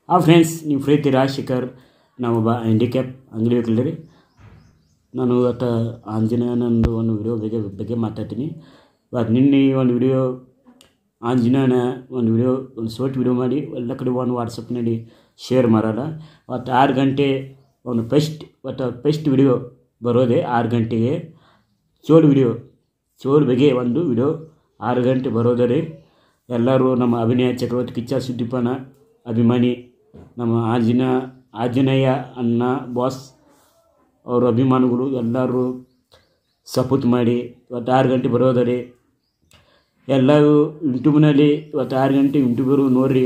ಆ ಫ್ರೆಂಡ್ಸ್ ನೀವು ಪ್ರೀತಿ ರಾಜಶೇಖರ್ ನಾವು ಒಬ್ಬ ಹ್ಯಾಂಡಿಕ್ಯಾಪ್ ಅಂಗಡಿ ರೀ ನಾನು ಇವತ್ತು ಆಂಜನೇಯನಂದು ಒಂದು ವಿಡಿಯೋ ಬಗ್ಗೆ ಬಗ್ಗೆ ಮಾತಾಡ್ತೀನಿ ಇವತ್ತು ನಿನ್ನೆ ಒಂದು ವಿಡಿಯೋ ಆಂಜನೇಯನ ಒಂದು ವಿಡಿಯೋ ಒಂದು ಶಾರ್ಟ್ ವಿಡಿಯೋ ಮಾಡಿ ಎಲ್ಲ ಕಡೆ ಒಂದು ವಾಟ್ಸಪ್ನಲ್ಲಿ ಶೇರ್ ಮಾಡೋಣ ಅವತ್ತು ಆರು ಗಂಟೆ ಒಂದು ಫಸ್ಟ್ ಇವತ್ತು ಫಸ್ಟ್ ವಿಡಿಯೋ ಬರೋದೇ ಆರು ಗಂಟೆಗೆ ಚೋಲ್ ವಿಡಿಯೋ ಚೋಲ್ ಬಗ್ಗೆ ಒಂದು ವಿಡಿಯೋ ಆರು ಗಂಟೆ ಬರೋದರಿ ಎಲ್ಲರೂ ನಮ್ಮ ಅಭಿನಯ ಚಕ್ರವರ್ತಿ ಕಿಚ್ಚ ಸುದೀಪನ ಅಭಿಮಾನಿ ನಮ್ಮ ಆಂಜನ ಆಂಜನೇಯ ಅನ್ನ ಬಾಸ್ ಅವ್ರ ಅಭಿಮಾನಿಗಳು ಎಲ್ಲರೂ ಸಪೋರ್ಟ್ ಮಾಡಿ ಇವತ್ತು ಆರು ಗಂಟೆ ಬರೋದರಿ ಎಲ್ಲರೂ ಯೂಟ್ಯೂಬ್ನಲ್ಲಿ ಇವತ್ತು ಆರು ಗಂಟೆ ಯೂಟ್ಯೂಬರು ನೋಡಿರಿ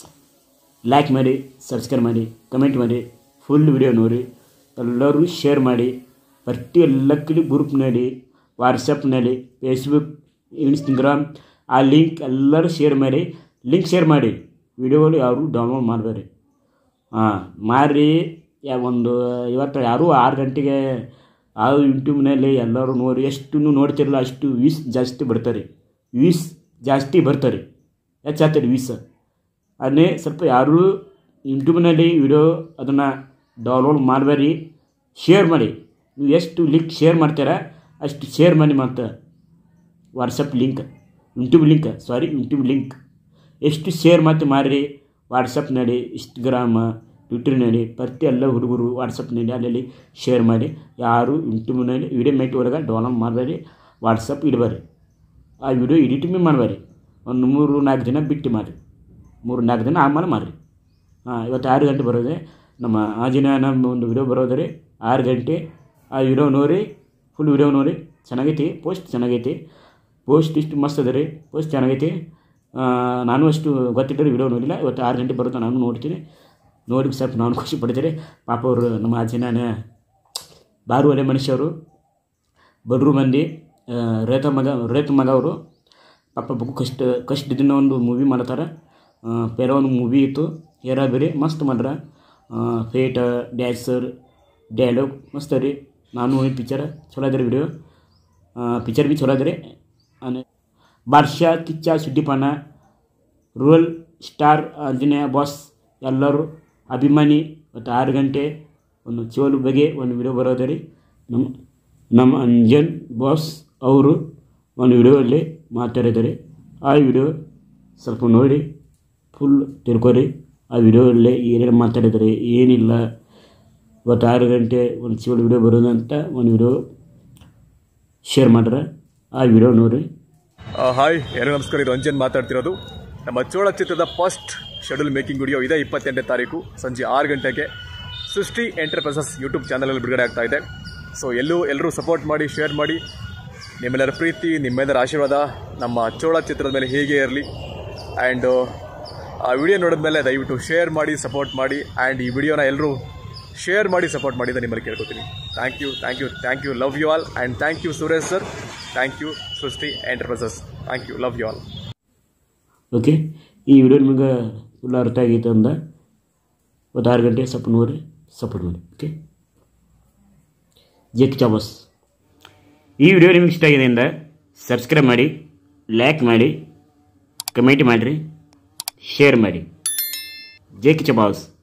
ಲೈಕ್ ಮಾಡಿ ಸಬ್ಸ್ಕ್ರೈಬ್ ಮಾಡಿ ಕಮೆಂಟ್ ಮಾಡಿ ಫುಲ್ ವಿಡಿಯೋ ನೋಡಿ ಎಲ್ಲರೂ ಶೇರ್ ಮಾಡಿ ಪ್ರತಿ ಎಲ್ಲ ಕಡೆ ಗ್ರೂಪ್ನಲ್ಲಿ ವಾಟ್ಸಪ್ನಲ್ಲಿ ಫೇಸ್ಬುಕ್ ಇನ್ಸ್ಟಾಗ್ರಾಮ್ ಆ ಲಿಂಕ್ ಎಲ್ಲರೂ ಶೇರ್ ಮಾಡಿ ಲಿಂಕ್ ಶೇರ್ ಮಾಡಿ ವಿಡಿಯೋಗಳು ಯಾರು ಡೌನ್ಲೋಡ್ ಮಾಡಬೇಡಿ ಹಾಂ ಮಾರಿ ಯಾ ಒಂದು ಇವತ್ತು ಯಾರೂ ಆರು ಗಂಟೆಗೆ ಆ ಯೂಟ್ಯೂಬ್ನಲ್ಲಿ ಎಲ್ಲರೂ ನೋಡಿ ಎಷ್ಟು ನೋಡ್ತಿರಲ್ಲ ಅಷ್ಟು ವ್ಯೂಸ್ ಜಾಸ್ತಿ ಬರ್ತಾರೆ ವ್ಯೂಸ್ ಜಾಸ್ತಿ ಬರ್ತಾರೆ ಹೆಚ್ಚಾಗ್ತಾರೆ ವ್ಯೂಸ್ ಅದನ್ನೇ ಸ್ವಲ್ಪ ಯಾರೂ ಯೂಟ್ಯೂಬ್ನಲ್ಲಿ ವಿಡಿಯೋ ಅದನ್ನು ಡೌನ್ಲೋಡ್ ಮಾಡಬೇಡಿ ಶೇರ್ ಮಾಡಿ ನೀವು ಎಷ್ಟು ಲಿಂಕ್ ಶೇರ್ ಮಾಡ್ತೀರಾ ಅಷ್ಟು ಶೇರ್ ಮಾಡಿ ಮತ್ತು WhatsApp link YouTube link sorry YouTube link ಎಷ್ಟು ಶೇರ್ ಮತ್ತು ಮಾಡಿರಿ ವಾಟ್ಸಪ್ನಲ್ಲಿ ಇನ್ಸ್ಟಾಗ್ರಾಮ ಟ್ವಿಟರ್ನಲ್ಲಿ ಪ್ರತಿ ಎಲ್ಲ ಹುಡುಗರು ವಾಟ್ಸಪ್ನಲ್ಲಿ ಅಲ್ಲಲ್ಲಿ ಶೇರ್ ಮಾಡಿ ಯಾರು ಯೂಟ್ಯೂಬ್ನಲ್ಲಿ ವಿಡಿಯೋ ಮೇಟ್ ಒಳಗೆ ಡೌನ್ಲೋಡ್ ಮಾಡಬೇಡಿ ವಾಟ್ಸಪ್ ಇಡಬೇಡಿ ಆ ವಿಡಿಯೋ ಎಡಿಟ್ ಭೀ ಮಾಡಬೇಡಿ ಒಂದು ಮೂರು ನಾಲ್ಕು ದಿನ ಬಿಟ್ಟು ಮಾಡಿರಿ ಮೂರು ನಾಲ್ಕು ದಿನ ಆಮೇಲೆ ಮಾಡಿರಿ ಹಾಂ ಇವತ್ತು ಆರು ಗಂಟೆ ಬರೋದೆ ನಮ್ಮ ಆಂಜನೇಯನ ಒಂದು ವಿಡಿಯೋ ಬರೋದ್ರಿ ಆರು ಗಂಟೆ ಆ ವಿಡಿಯೋ ನೋಡಿ ಫುಲ್ ವಿಡಿಯೋ ನೋಡಿ ಚೆನ್ನಾಗೈತಿ ಪೋಸ್ಟ್ ಚೆನ್ನಾಗೈತಿ ಪೋಸ್ಟ್ ಇಷ್ಟು ಮಸ್ತ್ ಅದ ರೀ ಪೋಸ್ಟ್ ಚೆನ್ನಾಗೈತಿ ನಾನು ಅಷ್ಟು ಗೊತ್ತಿದ್ದರೆ ವಿಡಿಯೋ ನೋಡಿಲ್ಲ ಇವತ್ತು ಆರು ಗಂಟೆ ಬರುತ್ತೆ ನಾನು ನೋಡ್ತೀನಿ ನೋಡಿ ಸ್ವಲ್ಪ ನಾನು ಖುಷಿ ಪಡ್ತೀನಿ ಪಾಪ ಅವರು ನಮ್ಮ ಆಂಜನೇಯನ ಬಾರು ಒಲೆ ಮನುಷ್ಯರು ಬಡ್ರು ಮಂದಿ ರೈತ ಮಗ ರೈತ ಮಗ ಅವರು ಪಾಪ ಬಹು ಕಷ್ಟ ಕಷ್ಟದಿಂದ ಒಂದು ಮೂವಿ ಮಾಡ್ತಾರೆ ಪೇರ ಒಂದು ಮೂವಿ ಇತ್ತು ಹೇರಾ ಬೇರೆ ಮಸ್ತ್ ಮಾಡ್ರ ಫೇಟ ಡ್ಯಾನ್ಸರ್ ಡೈಲಾಗ್ ಮಸ್ತ್ ರೀ ನಾನು ನೋಡಿ ಪಿಕ್ಚರ್ ಚಲೋ ಅದ ರೀ ವಿಡಿಯೋ ಪಿಕ್ಚರ್ ಭೀ ಚಲೋ ಅದ ರೀ ಆನೆ ಬಾದ್ಶಾ ಕಿಚ್ಚ ಸುಡ್ಡಿಪಣ್ಣ ರೂರಲ್ ಸ್ಟಾರ್ ಆಂಜನೇಯ ಬಾಸ್ ಎಲ್ಲರೂ ಅಭಿಮಾನಿ ಮತ್ತು ಆರು ಗಂಟೆ ಒಂದು ಚೋಲು ಬಗ್ಗೆ ಒಂದು ವಿಡಿಯೋ ಬರೋದು ರೀ ನಮ್ಮ ನಮ್ಮ ಅಂಜನ್ ಬಾಸ್ ಅವರು ಒಂದು ವಿಡಿಯೋಲ್ಲಿ ಮಾತಾಡಿದ್ದಾರೆ ಆ ವಿಡಿಯೋ ಸ್ವಲ್ಪ ನೋಡಿ ಫುಲ್ ತಿಳ್ಕೊರಿ ಆ ವಿಡಿಯೋಲ್ಲೇ ಏನೇನು ಮಾತಾಡಿದ್ದಾರೆ ಏನಿಲ್ಲ ಇವತ್ತು ಆರು ಗಂಟೆ ಒಂದು ಚೋಲು ವಿಡಿಯೋ ಬರೋದು ಅಂತ ಒಂದು ವಿಡಿಯೋ ಶೇರ್ ಮಾಡ್ರೆ ಆ ವಿಡಿಯೋ ನೋಡಿ ಹಾಯ್ ಎಲ್ಲರೂ ನಮಸ್ಕಾರ ಇದು ಅಂಜನ್ ಮಾತಾಡ್ತಿರೋದು ನಮ್ಮ ಚೋಳ ಚಿತ್ರದ ಫಸ್ಟ್ ಶೆಡ್ಯೂಲ್ ಮೇಕಿಂಗ್ ವಿಡಿಯೋ ಇದೇ ಇಪ್ಪತ್ತೆಂಟನೇ ತಾರೀಕು ಸಂಜೆ ಆರು ಗಂಟೆಗೆ ಸೃಷ್ಟಿ ಎಂಟರ್ಪ್ರೈಸಸ್ ಯೂಟ್ಯೂಬ್ ಚಾನಲಲ್ಲಿ ಬಿಡುಗಡೆ ಆಗ್ತಾ ಇದೆ ಸೊ ಎಲ್ಲೂ ಎಲ್ಲರೂ ಸಪೋರ್ಟ್ ಮಾಡಿ ಶೇರ್ ಮಾಡಿ ನಿಮ್ಮೆಲ್ಲರ ಪ್ರೀತಿ ನಿಮ್ಮೆಲ್ಲರ ಆಶೀರ್ವಾದ ನಮ್ಮ ಚೋಳ ಚಿತ್ರದ ಮೇಲೆ ಹೇಗೆ ಇರಲಿ ಆ್ಯಂಡ್ ಆ ವಿಡಿಯೋ ನೋಡಿದ್ಮೇಲೆ ದಯವಿಟ್ಟು ಶೇರ್ ಮಾಡಿ ಸಪೋರ್ಟ್ ಮಾಡಿ ಆ್ಯಂಡ್ ಈ ವಿಡಿಯೋನ ಎಲ್ಲರೂ ಶೇರ್ ಮಾಡಿ ಸಪೋರ್ಟ್ ಮಾಡಿ ಅಂತ ನಿಮ್ಮಲ್ಲಿ ಕೇಳ್ಕೊತೀನಿ thank you thank you thank you love you all and thank you Suresh sir thank you Srishti enterprises thank you love you all okay ಈ ವಿಡಿಯೋ ನಿಮಗೆ ಫುಲ್ ಅರ್ಥ ಆಗೈತೆ ಅಂದ ಇವತ್ತು ಆರು ಗಂಟೆ ಸ್ವಲ್ಪ ನೋಡಿ ಸಪೋರ್ಟ್ ಮಾಡಿ ಓಕೆ ಜೆಕ್ ಚಾಬಸ್ ಈ ವಿಡಿಯೋ ನಿಮಗೆ ಇಷ್ಟ ಆಗಿದೆ ಅಂದ ಸಬ್ಸ್ಕ್ರೈಬ್ ಮಾಡಿ ಲೈಕ್ ಮಾಡಿ ಕಮೆಂಟ್ ಮಾಡಿರಿ ಶೇರ್ ಮಾಡಿ ಜೆ ಕಿಚ ಬಾಸ್